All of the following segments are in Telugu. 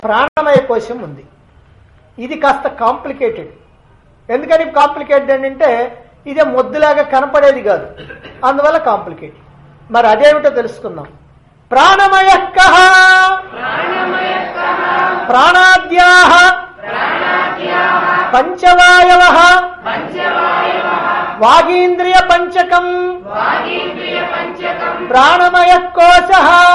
ప్రాణమయ కోశం ఉంది ఇది కాస్త కాంప్లికేటెడ్ ఎందుకని కాంప్లికేటెడ్ అంటే ఇదే మొద్దులాగా కనపడేది కాదు అందువల్ల కాంప్లికేటెడ్ మరి అదేమిటో తెలుసుకుందాం ప్రాణమయ ప్రాణాద్యా పంచవాయవ వాగీంద్రియ పంచకం ప్రాణమయ కోశ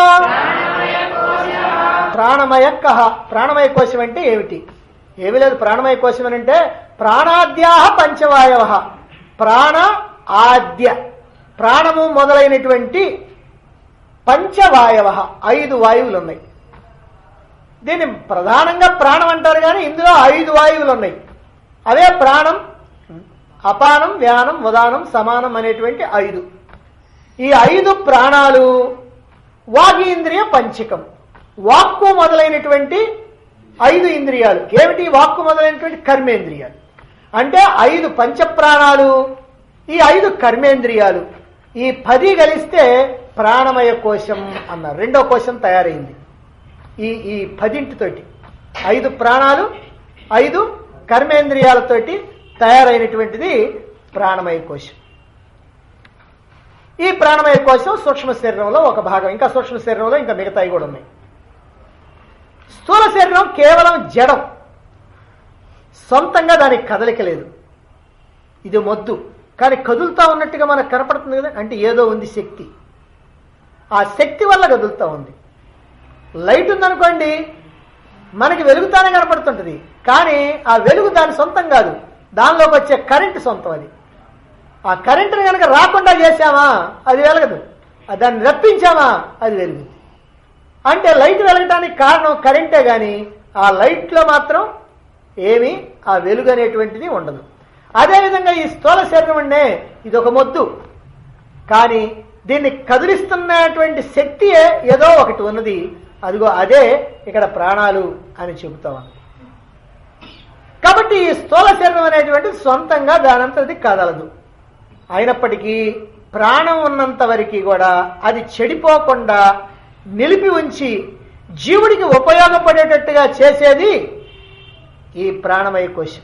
ప్రాణమయ కహ ప్రాణమయ కోశం అంటే ఏమిటి ఏమి లేదు ప్రాణమయ కోశం అని అంటే ప్రాణాద్యా పంచవాయవ ప్రాణ ఆద్య ప్రాణము మొదలైనటువంటి పంచవాయవ ఐదు వాయువులు ఉన్నాయి దీన్ని ప్రధానంగా ప్రాణం అంటారు కానీ ఇందులో ఐదు వాయువులు ఉన్నాయి అదే ప్రాణం అపానం వ్యానం ఉదానం సమానం అనేటువంటి ఐదు ఈ ఐదు ప్రాణాలు వాగీంద్రియ పంచకం వాక్కు మొదలైనటువంటి ఐదు ఇంద్రియాలు ఏమిటి వాక్కు మొదలైనటువంటి కర్మేంద్రియాలు అంటే ఐదు పంచప్రాణాలు ఈ ఐదు కర్మేంద్రియాలు ఈ పది కలిస్తే ప్రాణమయ కోశం అన్నారు రెండో కోశం తయారైంది ఈ ఈ పదింటితోటి ఐదు ప్రాణాలు ఐదు కర్మేంద్రియాలతోటి తయారైనటువంటిది ప్రాణమయ కోశం ఈ ప్రాణమయ కోశం సూక్ష్మ శరీరంలో ఒక భాగం ఇంకా సూక్ష్మ శరీరంలో ఇంకా మిగతాయి కూడా ఉన్నాయి స్థూల శరీరం కేవలం జడం సొంతంగా దానికి కదలిక లేదు ఇది మొద్దు కానీ కదులుతా ఉన్నట్టుగా మనకు కనపడుతుంది కదా అంటే ఏదో ఉంది శక్తి ఆ శక్తి వల్ల కదులుతా ఉంది లైట్ ఉందనుకోండి మనకి వెలుగుతానే కనపడుతుంటది కానీ ఆ వెలుగు దాని సొంతం కాదు దానిలోకి వచ్చే కరెంటు సొంతం అది ఆ కరెంటుని కనుక రాకుండా చేశామా అది వెలగదు ఆ దాన్ని రప్పించామా అది వెలుగుతుంది అంటే లైట్ వెలగటానికి కారణం కరెంటే కానీ ఆ లైట్లో మాత్రం ఏమీ ఆ వెలుగు అనేటువంటిది ఉండదు అదేవిధంగా ఈ స్థూల శరీరం ఉండే ఇది ఒక మొద్దు కానీ దీన్ని కదిలిస్తున్నటువంటి శక్తి ఏదో ఒకటి ఉన్నది అదిగో అదే ఇక్కడ ప్రాణాలు అని చెబుతా ఉంది కాబట్టి ఈ స్థూల శరీరం అనేటువంటిది సొంతంగా దానంతది కదలదు అయినప్పటికీ ప్రాణం ఉన్నంత వరకు కూడా అది చెడిపోకుండా నిలిపి ఉంచి జీవుడికి ఉపయోగపడేటట్టుగా చేసేది ఈ ప్రాణమయ కోశం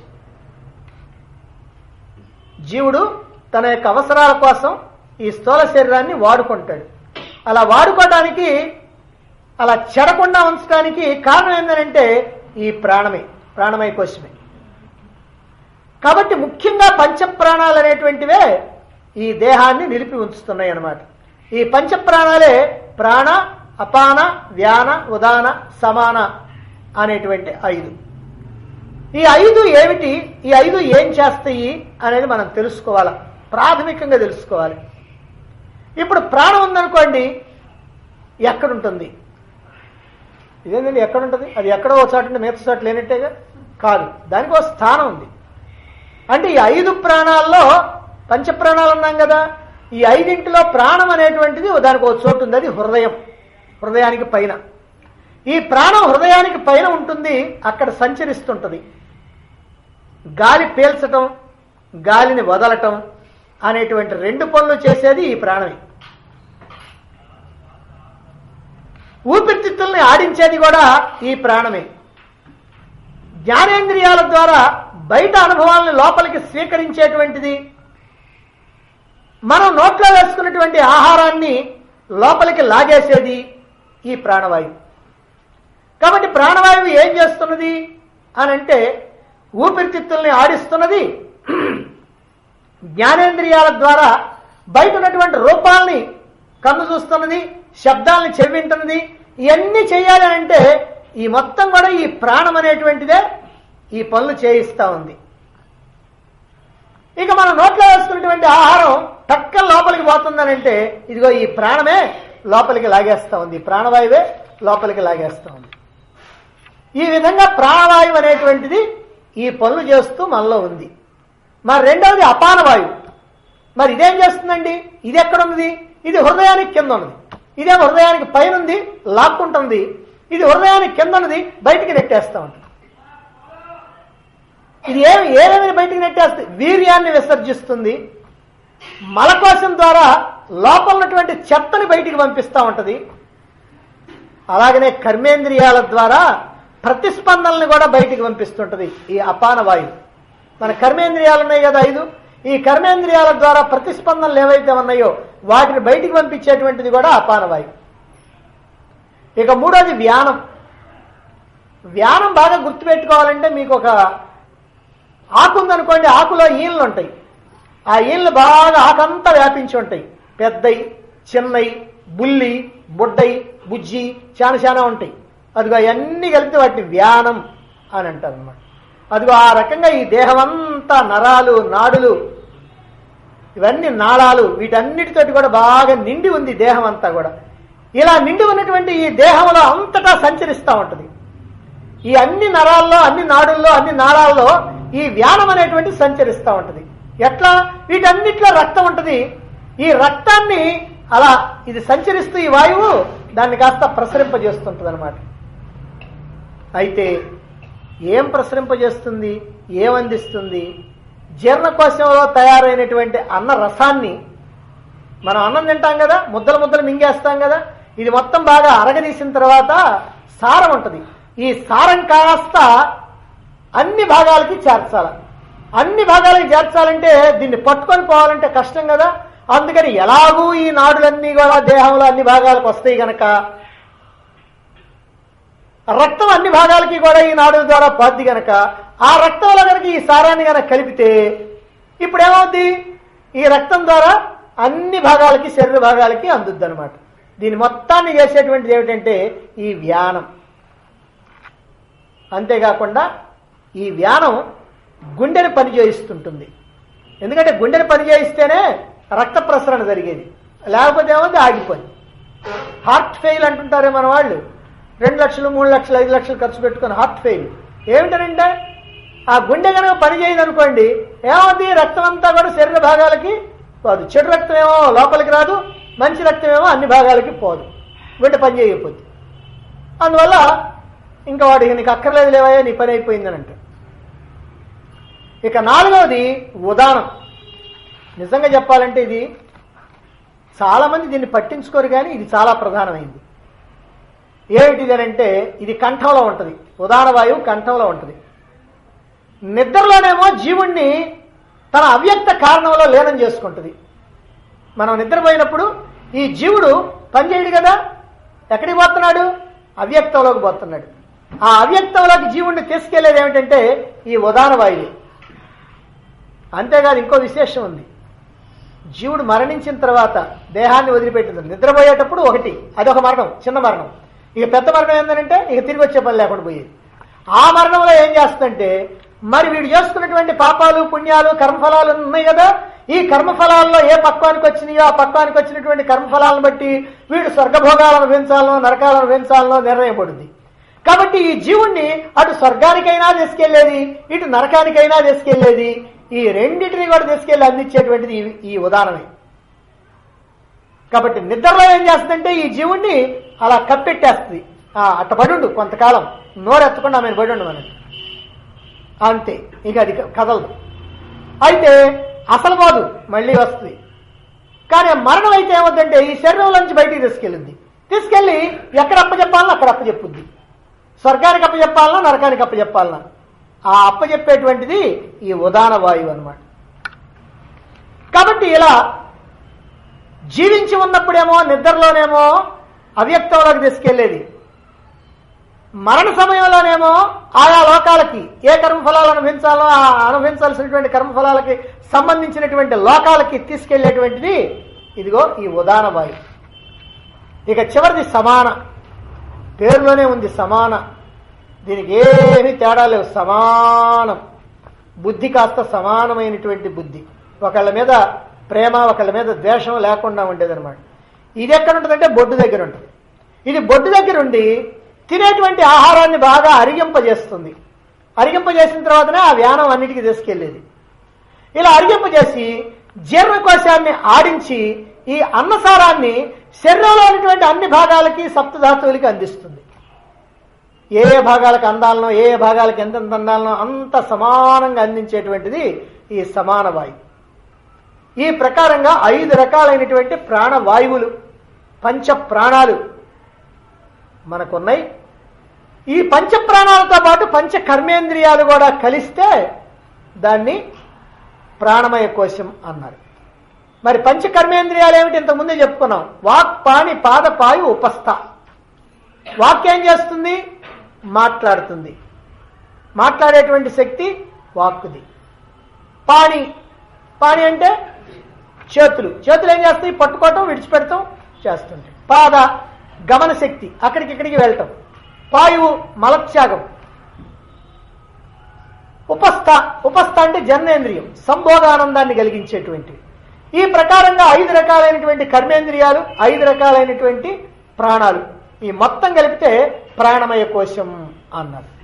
జీవుడు తన యొక్క అవసరాల కోసం ఈ స్థూల శరీరాన్ని వాడుకుంటాడు అలా వాడుకోవడానికి అలా చెడకుండా ఉంచడానికి కారణం ఏంటంటే ఈ ప్రాణమే ప్రాణమయ కోశమే కాబట్టి ముఖ్యంగా పంచప్రాణాలు అనేటువంటివే ఈ దేహాన్ని నిలిపి ఉంచుతున్నాయి అన్నమాట ఈ పంచప్రాణాలే ప్రాణ అపాన వ్యాన ఉదాన సమాన అనేటువంటి ఐదు ఈ ఐదు ఏమిటి ఈ ఐదు ఏం చేస్తాయి అనేది మనం తెలుసుకోవాలి ప్రాథమికంగా తెలుసుకోవాలి ఇప్పుడు ప్రాణం ఉందనుకోండి ఎక్కడుంటుంది ఇదేంటండి ఎక్కడుంటుంది అది ఎక్కడో ఒక చోట ఉంటే మిగతా చోట లేనట్టేగా కాదు దానికి ఒక స్థానం ఉంది అంటే ఈ ఐదు ప్రాణాల్లో పంచప్రాణాలు ఉన్నాం కదా ఈ ఐదింటిలో ప్రాణం అనేటువంటిది దానికి ఒక చోటు ఉంది అది హృదయం హృదయానికి పైన ఈ ప్రాణం హృదయానికి పైన ఉంటుంది అక్కడ సంచరిస్తుంటది గాలి పీల్చటం గాలిని వదలటం అనేటువంటి రెండు పనులు చేసేది ఈ ప్రాణమే ఊపిరితిత్తుల్ని ఆడించేది కూడా ఈ ప్రాణమే జ్ఞానేంద్రియాల ద్వారా బయట అనుభవాలను లోపలికి స్వీకరించేటువంటిది మనం నోట్లో వేసుకున్నటువంటి ఆహారాన్ని లోపలికి లాగేసేది ఈ ప్రాణవాయువు కాబట్టి ప్రాణవాయువు ఏం చేస్తున్నది అని అంటే ఊపిరితిత్తుల్ని ఆడిస్తున్నది జ్ఞానేంద్రియాల ద్వారా బయట ఉన్నటువంటి రూపాలని కన్ను చూస్తున్నది శబ్దాలని చెవింటున్నది ఇవన్నీ చేయాలి అంటే ఈ మొత్తం కూడా ఈ ప్రాణం అనేటువంటిదే ఈ పనులు చేయిస్తా ఉంది ఇక మనం నోట్లో వేసుకున్నటువంటి ఆహారం టక్కన లోపలికి పోతుందని అంటే ఇదిగో ఈ ప్రాణమే లోపలికి లాగేస్తా ఉంది ఈ ప్రాణవాయువే లోపలికి లాగేస్తా ఉంది ఈ విధంగా ప్రాణవాయువు అనేటువంటిది ఈ పనులు చేస్తూ మనలో ఉంది మరి రెండవది అపానవాయువు మరి ఇదేం చేస్తుందండి ఇది ఎక్కడున్నది ఇది హృదయానికి కింద ఉన్నది ఇదే హృదయానికి పైన ఉంది లాక్కుంటుంది ఇది హృదయానికి కింద ఉన్నది బయటికి నెట్టేస్తా ఉంటుంది ఇది ఏమి ఏమేమి బయటికి నెట్టేస్తుంది వీర్యాన్ని విసర్జిస్తుంది మలకోశం ద్వారా లోపల ఉన్నటువంటి చెత్తని బయటికి పంపిస్తూ ఉంటది అలాగనే కర్మేంద్రియాల ద్వారా ప్రతిస్పందనల్ని కూడా బయటికి పంపిస్తుంటది ఈ అపాన వాయువు మన కర్మేంద్రియాలు ఉన్నాయి కదా ఐదు ఈ కర్మేంద్రియాల ద్వారా ప్రతిస్పందనలు ఏవైతే ఉన్నాయో వాటిని బయటికి పంపించేటువంటిది కూడా అపాన వాయువు ఇక మూడోది వ్యానం వ్యానం బాగా గుర్తుపెట్టుకోవాలంటే మీకు ఒక ఆకు ఉందనుకోండి ఆకులో ఈళ్ళు ఉంటాయి ఆ ఈళ్ళు బాగా ఆకంతా వ్యాపించి ఉంటాయి పెద్దయి చిన్నయి బుల్లి బుడ్డయి బుజ్జి చాలా చాలా ఉంటాయి అదిగో అవన్నీ కలిపితే వాటిని వ్యానం అని అంటారు అనమాట అదిగో ఆ రకంగా ఈ దేహం అంతా నరాలు నాడులు ఇవన్నీ నాళాలు వీటన్నిటితోటి కూడా బాగా నిండి ఉంది దేహం అంతా కూడా ఇలా నిండి ఉన్నటువంటి ఈ దేహంలో అంతటా సంచరిస్తూ ఉంటుంది ఈ అన్ని నరాల్లో అన్ని నాడుల్లో అన్ని నాళాల్లో ఈ వ్యానం అనేటువంటి సంచరిస్తూ ఉంటుంది ఎట్లా వీటన్నిటిలో రక్తం ఉంటుంది ఈ రక్తాన్ని అలా ఇది సంచరిస్తూ ఈ వాయువు దాన్ని కాస్త ప్రసరింపజేస్తుంటుంది అనమాట అయితే ఏం ప్రసరింపజేస్తుంది ఏం అందిస్తుంది జీర్ణకోశంలో తయారైనటువంటి అన్న రసాన్ని మనం అన్నం తింటాం కదా ముద్దలు ముద్దలు మింగేస్తాం కదా ఇది మొత్తం బాగా అరగదీసిన తర్వాత సారం ఉంటుంది ఈ సారం కాస్త అన్ని భాగాలకి చేర్చాల అన్ని భాగాలకి చేర్చాలంటే దీన్ని పట్టుకొని పోవాలంటే కష్టం కదా అందుకని ఎలాగూ ఈ నాడులన్నీ కూడా దేహంలో అన్ని భాగాలకు వస్తాయి గనక రక్తం అన్ని భాగాలకి కూడా ఈ నాడుల ద్వారా పోద్ది గనక ఆ రక్తంలో గనక ఈ సారాన్ని గనక కలిపితే ఇప్పుడు ఏమవుద్ది ఈ రక్తం ద్వారా అన్ని భాగాలకి శరీర భాగాలకి అందుద్ది అనమాట దీని మొత్తాన్ని చేసేటువంటిది ఏమిటంటే ఈ వ్యానం అంతేకాకుండా ఈ వ్యానం గుండెని పనిచేయిస్తుంటుంది ఎందుకంటే గుండెని పనిచేయిస్తేనే రక్త ప్రసరణ జరిగేది లేకపోతే ఏముంది ఆగిపోయింది హార్ట్ ఫెయిల్ అంటుంటారే మన వాళ్ళు రెండు లక్షలు మూడు లక్షలు ఐదు లక్షలు ఖర్చు పెట్టుకుని హార్ట్ ఫెయిల్ ఏమిటనంటే ఆ గుండె కనుక పనిచేయదు అనుకోండి ఏమవుతుంది రక్తం అంతా కూడా శరీర భాగాలకి పోదు చెడు రక్తం ఏమో లోపలికి రాదు మంచి రక్తం ఏమో అన్ని భాగాలకి పోదు గుండె పని చేయకపోతే అందువల్ల ఇంకా వాడు ఇక నీకు అక్కర్లేదు లేవయ్యా నీ పని అయిపోయిందని అంటాడు ఇక నాలుగవది ఉదానం నిజంగా చెప్పాలంటే ఇది చాలా మంది దీన్ని పట్టించుకోరు కానీ ఇది చాలా ప్రధానమైంది ఏమిటిది అని అంటే ఇది కంఠంలో ఉంటుంది ఉదాన వాయువు కంఠంలో ఉంటుంది నిద్రలోనేమో జీవుణ్ణి తన అవ్యక్త కారణంలో లీనం చేసుకుంటుంది మనం నిద్రపోయినప్పుడు ఈ జీవుడు పనిచేయడు కదా ఎక్కడికి పోతున్నాడు అవ్యక్తంలోకి పోతున్నాడు ఆ అవ్యక్తంలోకి జీవుణ్ణి తీసుకెళ్లేది ఏమిటంటే ఈ ఉదాన వాయువు అంతేకాదు ఇంకో విశేషం ఉంది జీవుడు మరణించిన తర్వాత దేహాన్ని వదిలిపెట్టింది నిద్రపోయేటప్పుడు ఒకటి అదొక మరణం చిన్న మరణం ఇక పెద్ద మరణం ఏంటంటే ఇక తిరిగి వచ్చే పని లేకుండా పోయేది ఆ మరణంలో ఏం చేస్తుందంటే మరి వీడు చేసుకున్నటువంటి పాపాలు పుణ్యాలు కర్మఫలాలు ఉన్నాయి కదా ఈ కర్మఫలాల్లో ఏ పక్వానికి వచ్చినాయో ఆ పక్వానికి వచ్చినటువంటి కర్మఫలాలను బట్టి వీడు స్వర్గభోగాలను అనుభవించాలనో నరకాలను అనుభవించాలనో నిర్ణయం పడుద్ది కాబట్టి ఈ జీవుణ్ణి అటు స్వర్గానికైనా తీసుకెళ్లేది ఇటు నరకానికైనా తీసుకెళ్లేది ఈ రెండింటిని కూడా తీసుకెళ్లి అందించేటువంటిది ఈ- ఈ ఉదాహరణే కాబట్టి నిద్రలో ఏం చేస్తుందంటే ఈ జీవుణ్ణి అలా కప్పెట్టేస్తుంది ఆ, అట్ట పడుండు కొంతకాలం నోరెత్తకుండా ఆమెను పడుండు మనకి అంతే ఇక అది కదలదు అయితే అసలు పోదు మళ్ళీ వస్తుంది కానీ మరణం అయితే ఏమవుతుందంటే ఈ శరీరంలోంచి బయటికి తీసుకెళ్ళింది తీసుకెళ్లి ఎక్కడ అప్పచెప్పాలనో అక్కడ అప్పచెప్పుద్ది స్వర్గానికి అప్పచెప్పాలనో నరకానికి అప్పచెప్పాలనో ఆ అప్పచెప్పేటువంటిది ఈ ఉదాన వాయువు అన్నమాట కాబట్టి ఇలా జీవించి ఉన్నప్పుడేమో నిద్రలోనేమో అవ్యక్తంలోకి తీసుకెళ్లేది మరణ సమయంలోనేమో ఆయా లోకాలకి ఏ కర్మఫలాలు అనుభవించాలో ఆ అనుభవించాల్సినటువంటి కర్మఫలాలకి సంబంధించినటువంటి లోకాలకి తీసుకెళ్లేటువంటిది ఇదిగో ఈ ఉదాన వాయు ఇక చివరిది సమాన పేరులోనే ఉంది సమాన దీనికి ఏమీ తేడా లేవు సమానం బుద్ధి కాస్త సమానమైనటువంటి బుద్ధి ఒకళ్ళ మీద ప్రేమ ఒకళ్ళ మీద ద్వేషం లేకుండా ఉండేదన్నమాట ఇది ఎక్కడ ఉంటుందంటే బొడ్డు దగ్గర ఉంటుంది ఇది బొడ్డు దగ్గర ఉండి తినేటువంటి ఆహారాన్ని బాగా అరిగింపజేస్తుంది అరిగింపజేసిన తర్వాతనే ఆ వ్యానం అన్నిటికీ తీసుకెళ్లేది ఇలా అరిగింపజేసి జీర్ణకోశాన్ని ఆడించి ఈ అన్నసారాన్ని శరీరంలో ఉన్నటువంటి అన్ని భాగాలకి సప్తధాతువులకి అందిస్తుంది ఏ ఏ భాగాలకు అందాలనో ఏ ఏ భాగాలకు ఎంతెంత అందాలనో అంత సమానంగా అందించేటువంటిది ఈ సమాన వాయువు ఈ ప్రకారంగా ఐదు రకాలైనటువంటి ప్రాణవాయువులు పంచ ప్రాణాలు మనకున్నాయి ఈ పంచ ప్రాణాలతో పాటు పంచ కర్మేంద్రియాలు కూడా కలిస్తే దాన్ని ప్రాణమయ కోశం అన్నారు మరి పంచ కర్మేంద్రియాలు ఏమిటి ఇంతకుముందే చెప్పుకున్నాం వాక్ పాణి పాద పాయు ఉపస్థ వాక్ ఏం చేస్తుంది మాట్లాడుతుంది మాట్లాడేటువంటి శక్తి వాక్కుది పాణి పాణి అంటే చేతులు చేతులు ఏం చేస్తాయి పట్టుకోవటం విడిచిపెడతాం చేస్తుంటాయి పాద గమన శక్తి అక్కడికి ఇక్కడికి వెళ్ళటం పాయువు మలత్యాగం ఉపస్థ ఉపస్థ అంటే జన్నేంద్రియం సంభోగానందాన్ని కలిగించేటువంటి ఈ ప్రకారంగా ఐదు రకాలైనటువంటి కర్మేంద్రియాలు ఐదు రకాలైనటువంటి ప్రాణాలు ఈ మొత్తం కలిపితే ప్రాణమయ కోశం అన్నారు